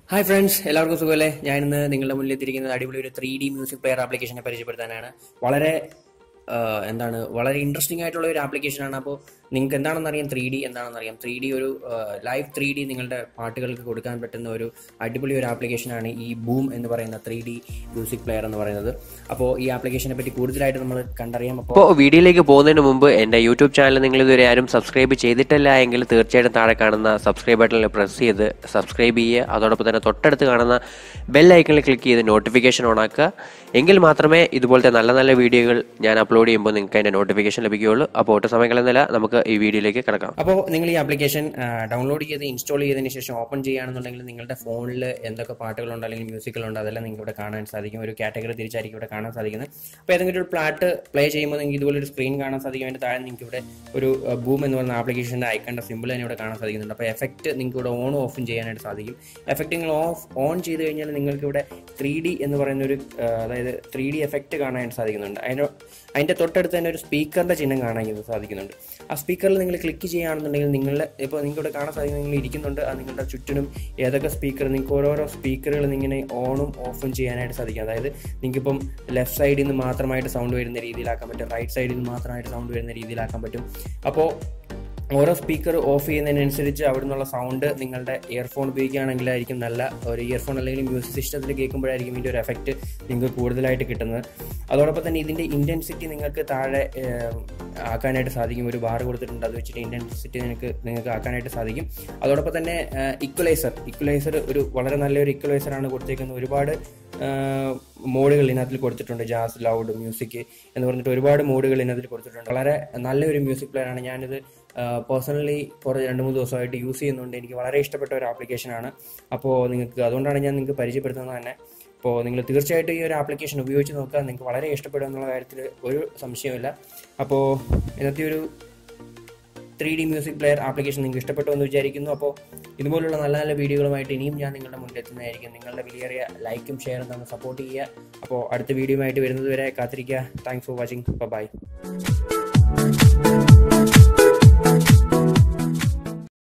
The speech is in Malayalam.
ഹായ് ഫ്രണ്ട്സ് എല്ലാവർക്കും സുഖമല്ലേ ഞാൻ ഇന്ന് നിങ്ങളുടെ മുന്നിൽ എത്തിയിരിക്കുന്നത് അടിപൊളി ഒരു ത്രീ ഡി മ്യൂസിക് പ്ലെയർ ആപ്ലിക്കേഷനെ പരിചയപ്പെടുത്താനാണ് വളരെ ആ, എന്താണ് വളരെ ഇൻട്രസ്റ്റിംഗ് ആയിട്ടുള്ള ഒരു ആപ്ലിക്കേഷനാണ് അപ്പോൾ നിങ്ങൾക്ക് എന്താണെന്ന് അറിയാം ത്രീ ഡി എന്താണെന്ന് അറിയാം ത്രീ ഡി ഒരു ലൈവ് ത്രീ ഡി നിങ്ങളുടെ പാട്ടുകൾക്ക് കൊടുക്കാൻ പറ്റുന്ന ഒരു അടിപൊളി ഒരു ആപ്ലിക്കേഷനാണ് ഈ ബൂം എന്ന് പറയുന്ന ത്രീ ഡി മ്യൂസിക് പ്ലെയർ എന്ന് പറയുന്നത് അപ്പോൾ ഈ ആപ്ലിക്കേഷനെ പറ്റി കൂടുതലായിട്ട് നമ്മൾ കണ്ടറിയാം അപ്പോൾ അപ്പോൾ വീഡിയോയിലേക്ക് പോകുന്നതിന് മുമ്പ് എൻ്റെ യൂട്യൂബ് ചാനൽ നിങ്ങൾ ഇതുവരെ ആരും സബ്സ്ക്രൈബ് ചെയ്തിട്ടില്ല എങ്കിൽ തീർച്ചയായിട്ടും താഴെ കാണുന്ന സബ്സ്ക്രൈബ് ബട്ടണിൽ പ്രസ് ചെയ്ത് സബ്സ്ക്രൈബ് ചെയ്യുക അതോടൊപ്പം തന്നെ തൊട്ടടുത്ത് കാണുന്ന ബെൽ ഐക്കണിൽ ക്ലിക്ക് ചെയ്ത് നോട്ടിഫിക്കേഷൻ ഓൺ ആക്കുക എങ്കിൽ മാത്രമേ ഇതുപോലത്തെ നല്ല നല്ല വീഡിയോകൾ ഞാൻ അപ്ലോഡ് ചെയ്യുമ്പോൾ നിങ്ങൾക്ക് അതിൻ്റെ നോട്ടിഫിക്കേഷൻ ലഭിക്കുകയുള്ളൂ അപ്പോൾ ഒട്ടും സമയം കളയുന്നില്ല നമുക്ക് ഈ വീഡിയോയിലേക്ക് കിടക്കാം അപ്പോൾ നിങ്ങൾ ഈ ആപ്ലിക്കേഷൻ ഡൗൺലോഡ് ചെയ്ത് ഇൻസ്റ്റാൾ ചെയ്തതിന് ശേഷം ഓപ്പൺ ചെയ്യുകയാണെന്നുണ്ടെങ്കിൽ നിങ്ങളുടെ ഫോണിൽ എന്തൊക്കെ പാട്ടുകളുണ്ട് അല്ലെങ്കിൽ മ്യൂസിക്കുകളുണ്ട് അതെല്ലാം നിങ്ങൾക്ക് ഇവിടെ കാണാൻ സാധിക്കും ഒരു കാറ്റഗറി തിരിച്ചായിരിക്കും ഇവിടെ കാണാൻ സാധിക്കുന്നത് അപ്പോൾ ഏതെങ്കിലും ഒരു പ്ലാറ്റ് പ്ലേ ചെയ്യുമ്പോൾ നിങ്ങൾക്ക് ഇതുപോലെ ഒരു സ്ക്രീൻ കാണാൻ സാധിക്കും അതിൻ്റെ താഴെ നിങ്ങൾക്ക് ഇവിടെ ഒരു ബൂം എന്ന് പറയുന്ന ആപ്ലിക്കേഷൻ്റെ ഐക്കണ്ട സിമ്പിൾ തന്നെ ഇവിടെ കാണാൻ സാധിക്കുന്നുണ്ട് അപ്പോൾ എഫക്റ്റ് നിങ്ങൾക്ക് ഇവിടെ ഓണും ഓഫും ചെയ്യാനായിട്ട് സാധിക്കും എഫക്റ്റ് നിങ്ങൾ ഓഫ് ഓൺ ചെയ്ത് കഴിഞ്ഞാൽ നിങ്ങൾക്ക് ഇവിടെ ത്രീ ഡി എന്ന് പറയുന്ന ഒരു ആ, അതായത് ത്രീ ഡി എഫക്റ്റ് കാണാനായിട്ട് സാധിക്കുന്നുണ്ട് അതിൻ്റെ അതിൻ്റെ തൊട്ടടുത്ത് തന്നെ ഒരു സ്പീക്കറിൻ്റെ ചിഹ്നം കാണാൻ സാധിക്കുന്നുണ്ട് ആ സ്പീക്കറിൽ നിങ്ങൾ ക്ലിക്ക് ചെയ്യുകയാണെന്നുണ്ടെങ്കിൽ നിങ്ങളുടെ ഇപ്പോൾ നിങ്ങൾക്ക് ഇവിടെ കാണാൻ സാധിക്കും നിങ്ങൾ ഇരിക്കുന്നുണ്ട് ആ നിങ്ങളുടെ ചുറ്റിനും ഏതൊക്കെ സ്പീക്കർ നിങ്ങൾക്ക് ഓരോരോ സ്പീക്കറുകൾ ഇങ്ങനെ ഓണും ഓഫും ചെയ്യാനായിട്ട് സാധിക്കും അതായത് നിങ്ങൾക്കിപ്പം ലെഫ്റ്റ് സൈഡിൽ നിന്ന് മാത്രമായിട്ട് സൗണ്ട് വരുന്ന രീതിയിലാക്കാൻ പറ്റും റൈറ്റ് സൈഡിൽ നിന്ന് മാത്രമായിട്ട് സൗണ്ട് വരുന്ന രീതിയിലാക്കാൻ പറ്റും അപ്പോൾ ഓരോ സ്പീക്കർ ഓഫ് ചെയ്യുന്നതിനനുസരിച്ച് അവിടെ നിന്നുള്ള സൗണ്ട് നിങ്ങളുടെ ഇയർഫോൺ ഉപയോഗിക്കുകയാണെങ്കിലായിരിക്കും നല്ല ഒരു ഇയർഫോൺ അല്ലെങ്കിൽ മ്യൂസിക് സിസ്റ്റത്തിൽ കേൾക്കുമ്പോഴായിരിക്കും ഇതിൻ്റെ ഒരു എഫക്റ്റ് നിങ്ങൾക്ക് കൂടുതലായിട്ട് കിട്ടുന്നത് അതോടൊപ്പം തന്നെ ഇതിൻ്റെ ഇൻറ്റൻസിറ്റി നിങ്ങൾക്ക് താഴെ ഏഹ്, ആക്കാനായിട്ട് സാധിക്കും ഒരു ബാർ കൊടുത്തിട്ടുണ്ട് അത് വെച്ചിട്ട് ഇൻറ്റൻസിറ്റി നിങ്ങൾക്ക് നിങ്ങൾക്ക് ആക്കാനായിട്ട് സാധിക്കും അതോടൊപ്പം തന്നെ ഇക്വലൈസർ ഇക്വലൈസർ ഒരു വളരെ നല്ലൊരു ഇക്വലൈസറാണ് കൊടുത്തേക്കുന്നത് ഒരുപാട് മോഡുകൾ ഇതിനകത്തിൽ കൊടുത്തിട്ടുണ്ട് ജാസ് ലൗഡ് മ്യൂസിക് എന്ന് പറഞ്ഞിട്ട് ഒരുപാട് മോഡുകൾ ഇതിനകത്തിൽ കൊടുത്തിട്ടുണ്ട് വളരെ നല്ലൊരു മ്യൂസിക് പ്ലെയർ ആണ് ഞാനിത് പേഴ്സണലി കുറേ രണ്ട് മൂന്ന് ദിവസമായിട്ട് യൂസ് ചെയ്യുന്നുണ്ട് എനിക്ക് വളരെ ഇഷ്ടപ്പെട്ട ഒരു ആപ്ലിക്കേഷനാണ് അപ്പോൾ നിങ്ങൾക്ക് അതുകൊണ്ടാണ് ഞാൻ നിങ്ങൾക്ക് പരിചയപ്പെടുത്തുന്നത് തന്നെ അപ്പോൾ നിങ്ങൾ തീർച്ചയായിട്ടും ഈ ഒരു ആപ്ലിക്കേഷൻ ഉപയോഗിച്ച് നോക്കുക നിങ്ങൾക്ക് വളരെ ഇഷ്ടപ്പെടും എന്നുള്ള കാര്യത്തിൽ ഒരു സംശയമില്ല അപ്പോൾ ഇന്നത്തെ ഒരു three D music player application നിങ്ങൾക്ക് ഇഷ്ടപ്പെട്ടു എന്ന് വിചാരിക്കുന്നു അപ്പോൾ ഇതുപോലുള്ള നല്ല നല്ല വീഡിയോകളുമായിട്ട് ഇനിയും ഞാൻ നിങ്ങളുടെ മുന്നിൽ എത്തുന്നതായിരിക്കും നിങ്ങളുടെ വിലയേറിയ ലൈക്കും ഷെയറും തന്ന് സപ്പോർട്ട് ചെയ്യുക അപ്പോൾ അടുത്ത വീഡിയോ ആയിട്ട് വരുന്നത് വരെ കാത്തിരിക്കുക താങ്ക്സ് ഫോർ വാച്ചിങ് ബൈ